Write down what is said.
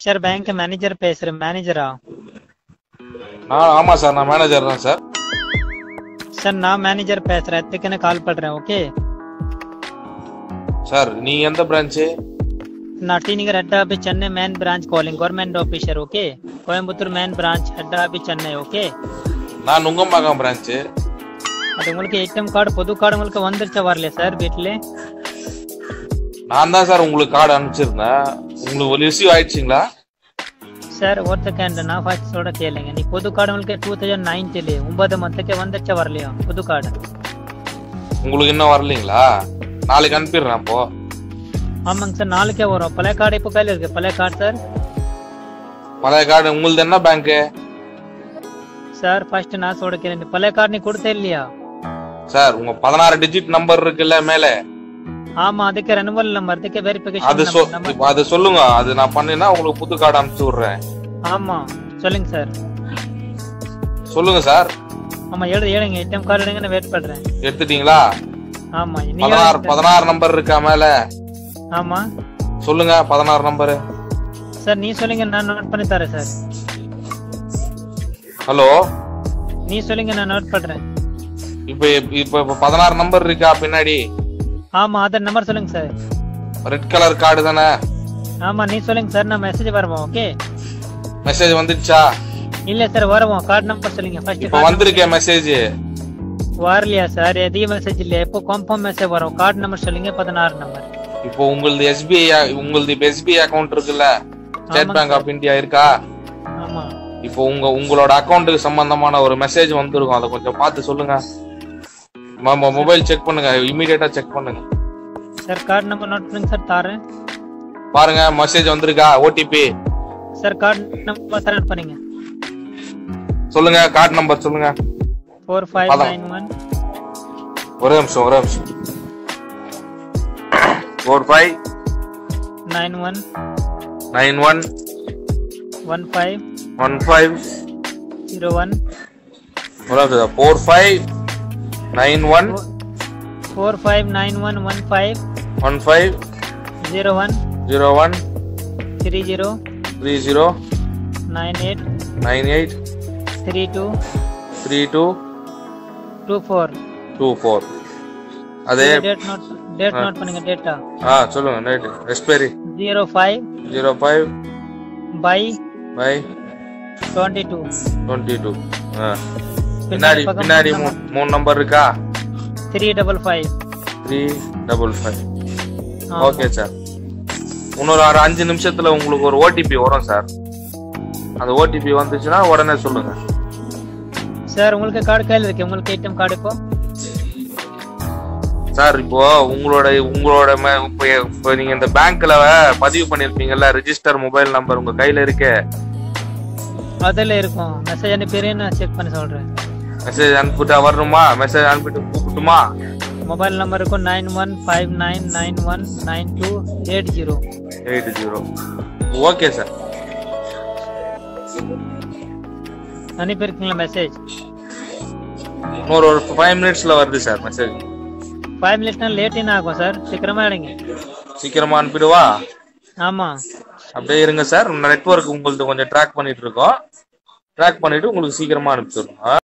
Sir bank manager பேசுறேன் மேனேஜரா ஆ ஆமா சார் நான் மேனேஜர் தான் சார் சார் நான் மேனேஜர் பேசுறேன் அதுக்குன்னு கால் பண்றேன் ஓகே சார் நீங்க எந்த பிரான்ச்சு நான் T Nagar head office Chennai main branch calling government officer okay Coimbatore main branch head office Chennai okay நான் நுங்கம்பாக்கம் பிரான்ச்சு அது உங்களுக்கு ஏடிஎம் கார்டு புது கார்டு உங்களுக்கு வந்துருச்சா வரலையா சார் வீட்டில் நான் தான் சார் உங்களுக்கு கார்டு அனுப்பிச்சிருந்தேன் உங்களுக்கு ரிசீவ் ஆயிடுச்சுங்களா சார் ஒரு செகண்ட் நான் ஃபர்ஸ்ட் சொல்ற கேளுங்க நீ புது கார்டு உங்களுக்கு டூ தௌசண்ட் நைன்டீன் ஒன்பது மந்த்துக்கு வந்துருச்சா வரலையா புது கார்டு உங்களுக்கு இன்னும் வரலீங்களா நாளைக்கு அனுப்பிடுறேன் அப்போ ஆமாங்க சார் நாளைக்கே வரும் பழைய கார்டு இப்போ கையில் இருக்கு பழைய கார்டு சார் பழைய கார்டு உங்களுது என்ன பேங்க்கு சார் ஃபர்ஸ்ட் நான் சொல்ற கேளுங்க பழைய கார்டு நீ கொடுத்தே இல்லையா சார் உங்க பதினாறு டிஜிட் நம்பர் இருக்குல்ல மேலே ஆமா அதுக்கு ரெனுவல் நம்பர் அதுக்கு அது வெரிஃபிகேஷன் சொ நம்பர் இப்ப அது சொல்லுங்க அது நான் பண்ணினா உங்களுக்கு புது கார்டு அனுப்பிச்சு விடுறேன் ஆமா சொல்லுங்க சார் சொல்லுங்க சார் ஆமா எழுது எழுங்க ஏடிஎம் கார்டு எடுங்க நான் வெயிட் பண்றேன் எடுத்துட்டீங்களா ஆமா நீ பதினாறு எழுதுங்க. பதினாறு நம்பர் இருக்கா மேல ஆமா சொல்லுங்க பதினாறு நம்பரு சார் நீ சொல்லுங்க நான் நோட் பண்ணி தரேன் சார் ஹலோ நீ சொல்லுங்க நான் நோட் பண்றேன் இப்ப இப்ப இப்ப பதினாறு நம்பர் இருக்கா பின்னாடி ஆமா அதர் நம்பர் சொல்லுங்க சார் ரெட் கலர் கார்டு தானே ஆமா நீ சொல்லுங்க சார் நான் மெசேஜ் வருவோம் ஓகே மெசேஜ் வந்துடுச்சா இல்ல சார் வருவோம் கார்டு நம்பர் சொல்லுங்க ஃபர்ஸ்ட் இப்ப வந்திருக்கே மெசேஜ் வரலையா சார் எதையும் மெசேஜ் இல்லையா எப்போ கன்ஃபார்ம் மெசேஜ் வரும் கார்டு நம்பர் சொல்லுங்க பதினாறு நம்பர் இப்போ உங்களது எஸ்பிஐ உங்களது இப்ப எஸ்பிஐ அக்கவுண்ட் இருக்குல்ல ஸ்டேட் பேங்க் ஆஃப் இந்தியா இருக்கா ஆமா இப்போ உங்க உங்களோட அக்கவுண்ட்டுக்கு சம்பந்தமான ஒரு மெசேஜ் வந்திருக்கும் அதை கொஞ்சம் பார்த்து சொல்லுங்க மொபைல் செக் பண்ணுங்க இமீடியட்டா செக் பண்ணுங்க சார் கார்டு நம்பர் நோட் பண்ணுங்க சார் தாரேன் பாருங்க மெசேஜ் வந்திருக்கா ஓடிபி சார் கார்டு நம்பர் தரேன் பண்ணுங்க சொல்லுங்க கார்டு நம்பர் சொல்லுங்க ஃபோர் ஃபைவ் அதான். நைன் ஒன் ஒரே நிமிஷம் ஒரே நிமிஷம் four five nine one nine one one five one five zero one ஒரே நிமிஷம் four five nine one four five nine one one five one five zero one zero one three zero three zero nine eight nine eight three two three two two four two four அதே date note date note பண்ணுங்க data ஆ சொல்லுங்க நைட்டு expiry zero five zero five by by twenty two twenty two ஆ பின்னாடி பின்னாடி மூ- மூணு number இருக்கா three double five three double five okay sir இன்னொரு ஒரு அஞ்சு நிமிஷத்துல உங்களுக்கு ஒரு ஓடிபி வரும் சார் அந்த ஓடிபி வந்துச்சுன்னா உடனே சொல்லுங்க சார் உங்களுக்கு கார்டு கையில் இருக்கு உங்களுக்கு ஏடிஎம் கார்டு இப்போ சார் இப்போ உங்களோட உங்களோட ம- இப்போ இப்போ நீங்க இந்த பேங்க்ல பதிவு பண்ணிருப்பீங்கல்ல ரெஜிஸ்டர் மொபைல் நம்பர் உங்க கையில இருக்கே அதில் இருக்கும் மெசேஜ் அனுப்பிடுறேன் நான் செக் பண்ணி சொல்கிறேன் மெசேஜ் அனுப்பிட்டா வரணுமா மெசேஜ் அனுப்பிட்டு கூப்பிட்டுமா மொபைல் நம்பர் இருக்கும் nine one five nine nine one nine two eight zero eight zero okay sir அனுப்பியிருக்கீங்களா மெசேஜ் இன்னொரு ஒரு ஃபைவ் மினிட்ஸ்ல வருது சார் மெசேஜ் ஃபைவ் மினிட்ஸ்னா லேட் என்ன ஆகும் சார் சீக்கிரமா எடுங்க சீக்கிரமா அனுப்பிடுவா ஆமாம் அப்படியே இருங்க சார் நெட்வொர்க் உங்களுக்கு கொஞ்சம் ட்ராக் பண்ணிட்டு இருக்கோம் ட்ராக் பண்ணிட்டு உங்களுக்கு சீக்கிரமா அனுப்பிச்சிடுறோம்